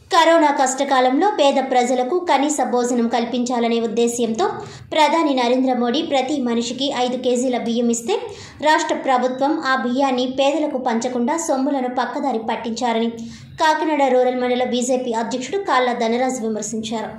Corona కష్టకాలంలో పేద ప్రజలకు కనీస భోజనం కల్పించాలనే ఉద్దేశ్యంతో ప్రధాని నరేంద్ర మోడీ ప్రతి మనిషికి ఐదు కేజీల బియ్యం ఇస్తే రాష్ట్ర ప్రభుత్వం ఆ బియ్యాన్ని పేదలకు పంచకుండా సొమ్ములను పక్కదారి పట్టించారని కాకినాడ రూరల్ మండల బీజేపీ అధ్యక్షుడు కాళ్ళ ధనరాజు విమర్శించారు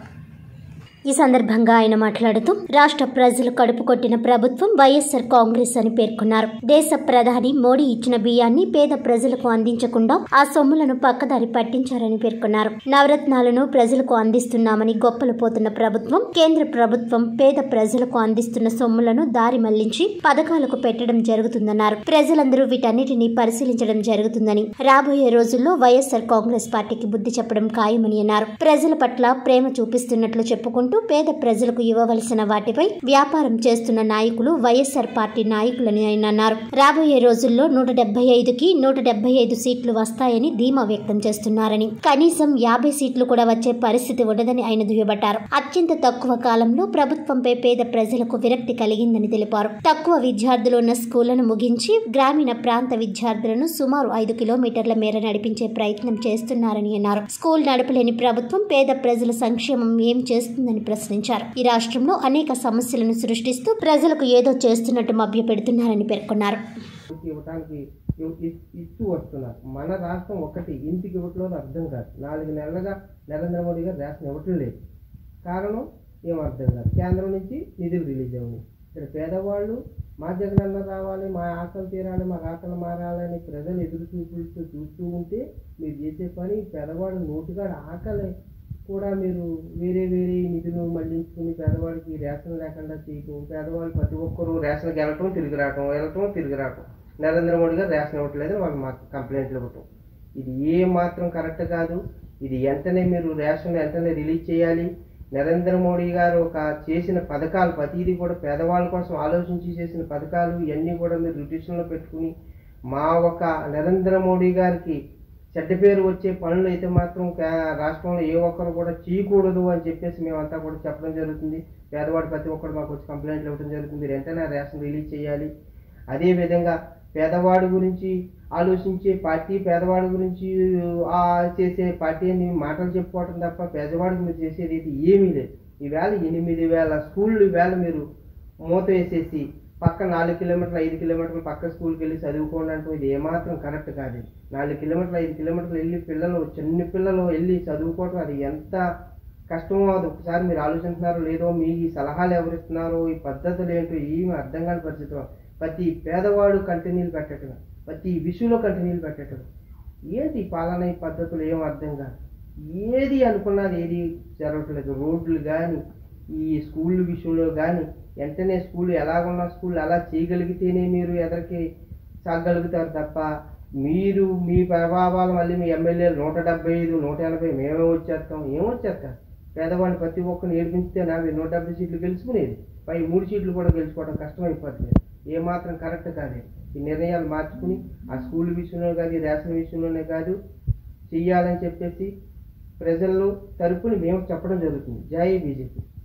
ఈ సందర్భంగా ఆయన మాట్లాడుతూ రాష్ట్ర ప్రజలు కడుపు కొట్టిన ప్రభుత్వం వైఎస్ఆర్ కాంగ్రెస్ అని పేర్కొన్నారు దేశ ప్రధాని మోడీ ఇచ్చిన బియ్యాన్ని పేద ప్రజలకు అందించకుండా ఆ సొమ్ములను పక్కదారి పట్టించారని పేర్కొన్నారు నవరత్నాలను ప్రజలకు అందిస్తున్నామని గొప్పలు పోతున్న ప్రభుత్వం కేంద్ర ప్రభుత్వం పేద ప్రజలకు అందిస్తున్న సొమ్ములను దారి మళ్లించి పథకాలకు పెట్టడం జరుగుతుందన్నారు ప్రజలందరూ వీటన్నిటిని పరిశీలించడం జరుగుతుందని రాబోయే రోజుల్లో వైఎస్ఆర్ కాంగ్రెస్ పార్టీకి బుద్ధి చెప్పడం ఖాయమని అన్నారు ప్రజల పట్ల ప్రేమ చూపిస్తున్నట్లు చెప్పుకుంటూ పేద ప్రజలకు ఇవ్వవలసిన వాటిపై వ్యాపారం చేస్తున్న నాయకులు వైఎస్ఆర్ పార్టీ నాయకులని ఆయన అన్నారు రాబోయే రోజుల్లో నూట డెబ్బై ఐదుకి నూట డెబ్బై ఐదు సీట్లు వస్తాయని ధీమా వ్యక్తం చేస్తున్నారని కనీసం యాభై సీట్లు కూడా వచ్చే పరిస్థితి ఉండదని ఆయన దుయ్యబట్టారు అత్యంత తక్కువ కాలంలో ప్రభుత్వంపై పేద ప్రజలకు విరక్తి కలిగిందని తెలిపారు తక్కువ విద్యార్థులు ఉన్న స్కూళ్లను ముగించి గ్రామీణ ప్రాంత విద్యార్థులను సుమారు ఐదు కిలోమీటర్ల మేర నడిపించే ప్రయత్నం చేస్తున్నారని అన్నారు స్కూల్ నడపలేని ప్రభుత్వం పేద ప్రజల సంక్షేమం ఏం చేస్తుందని ప్రశ్నించారు ఈ రాష్ట్రంలో అనేక సమస్యలను సృష్టిస్తూ ప్రజలకు ఏదో చేస్తున్నట్టు మభ్యపెడుతున్నారని పేర్కొన్నారు ఇంటికి ఇవ్వటానికి ఇవ్- ఇ- ఇస్తూ వస్తున్నారు మన రాష్ట్రం ఒకటి ఇంటికి ఇవ్వట్లేదు అర్థం కాదు నాలుగు నెలలుగా నరేంద్ర మోడీ గారు రేషన్ ఇవ్వటం లేదు కారణం ఏం అర్థం కాదు కేంద్రం నుంచి నిధులు రిలీజ్ అవునాయి ఇక్కడ పేదవాళ్ళు మా జగనన్న రావాలి మా ఆకలి తీరాలి మా ఆకలి మారాలని ప్రజలు ఎదురు చూపులతో చూస్తూ ఉంటే మీరు చేసే పని పేదవాడు నోటుగాడు ఆకలి కూడా మీరు వేరే వేరే నిధులు మళ్లించుకుని పేదవాడికి రేషన్ లేకుండా చేయటం పేదవాళ్ళు ప్రతి ఒక్కరూ రేషన్కి వెళ్ళటం తిరిగి రావటం వెళ్ళటం తిరిగి రావటం నరేంద్ర మోడీ గారు రేషన్ ఇవ్వట్లేదు వాళ్ళు మాకు కంప్లైంట్లు ఇవ్వటం ఇది ఏ మాత్రం కరెక్ట్ కాదు ఇది వెంటనే మీరు రేషన్ వెంటనే రిలీజ్ చేయాలి నరేంద్ర మోడీ గారు ఒక చేసిన పథకాలు ప్రతిదీ కూడా పేదవాళ్ళ కోసం ఆలోచించి చేసిన పథకాలు ఇవన్నీ కూడా మీరు రిటిషన్లో పెట్టుకుని మా ఒక నరేంద్ర మోడీ గారికి చెడ్డ పేరు వచ్చే పనులు అయితే మాత్రం కా- రాష్ట్రంలో ఏ ఒక్కరు కూడా చేయకూడదు అని చెప్పేసి మేమంతా కూడా చెప్పడం జరుగుతుంది పేదవాడు ప్రతి ఒక్కరు మాకు వచ్చి కంప్లైంట్లు ఇవ్వడం జరుగుతుంది మీరు వెంటనే ఆ రేషన్ రిలీజ్ చేయాలి అదేవిధంగా పేదవాడి గురించి ఆలోచించే పార్టీ పేదవాడి గురించి ఆ చేసే పార్టీ అని మాటలు చెప్పుకోవటం తప్ప పేదవాడికి మీరు చేసేది అయితే ఏమీ లేదు ఈవేళ ఎనిమిది వేల స్కూళ్ళు ఈవేళ మీరు మూత వేసేసి పక్క నాలుగు కిలోమీటర్లు ఐదు కిలోమీటర్లు పక్క స్కూల్కి వెళ్ళి చదువుకోండి అంటూ ఇది ఏమాత్రం కరెక్ట్ కాదు ఇది. నాలుగు కిలోమీటర్లు ఐదు కిలోమీటర్లు వెళ్ళి పిల్లలు చిన్న పిల్లలు వెళ్ళి చదువుకోవటం అది ఎంత కష్టమో అది ఒకసారి మీరు ఆలోచిస్తున్నారో లేదో మీ ఈ సలహాలు ఎవరిస్తున్నారో ఈ పద్ధతులు ఏంటో ఏమి అర్థం కాని పరిస్థితిలో ప్రతి పేదవాడు కంటిన్యూలు పెట్టడం ప్రతి విషయంలో కంటిన్యూలు పెట్టడం ఏంటి ఈ పాలన ఈ పద్ధతులు ఏం అర్థం కాదు ఏది అనుకున్నది ఏది జరగట్లేదు రోడ్లు కానీ ఈ స్కూల్ విషయంలో కానీ వెంటనే స్కూల్ ఎలాగున్న స్కూల్ అలా చేయగలిగితేనే మీరు ఎదరికి సాగలుగుతారు తప్ప మీరు మీ ప్రభావాలు మళ్ళీ మీ ఎమ్మెల్యేలు నూట డెబ్బై ఐదు నూట ఎనభై మేమే వచ్చేస్తాం ఏం వచ్చేస్తాం పేదవాడిని ప్రతి ఒక్కరిని ఏడిపించితేనా మీరు నూట డెబ్బై సీట్లు గెలుచుకునేది పై మూడు సీట్లు కూడా గెలుచుకోవడం కష్టమైపోతుంది ఏమాత్రం కరెక్ట్ కాదు ఈ నిర్ణయాలు మార్చుకుని ఆ స్కూల్ విషయంలో కాదు ఈ రేషన్ విషయంలోనే కాదు చెయ్యాలని చెప్పేసి ప్రజల్లో తరపుని మేము చెప్పడం జరుగుతుంది జై బీజేపీ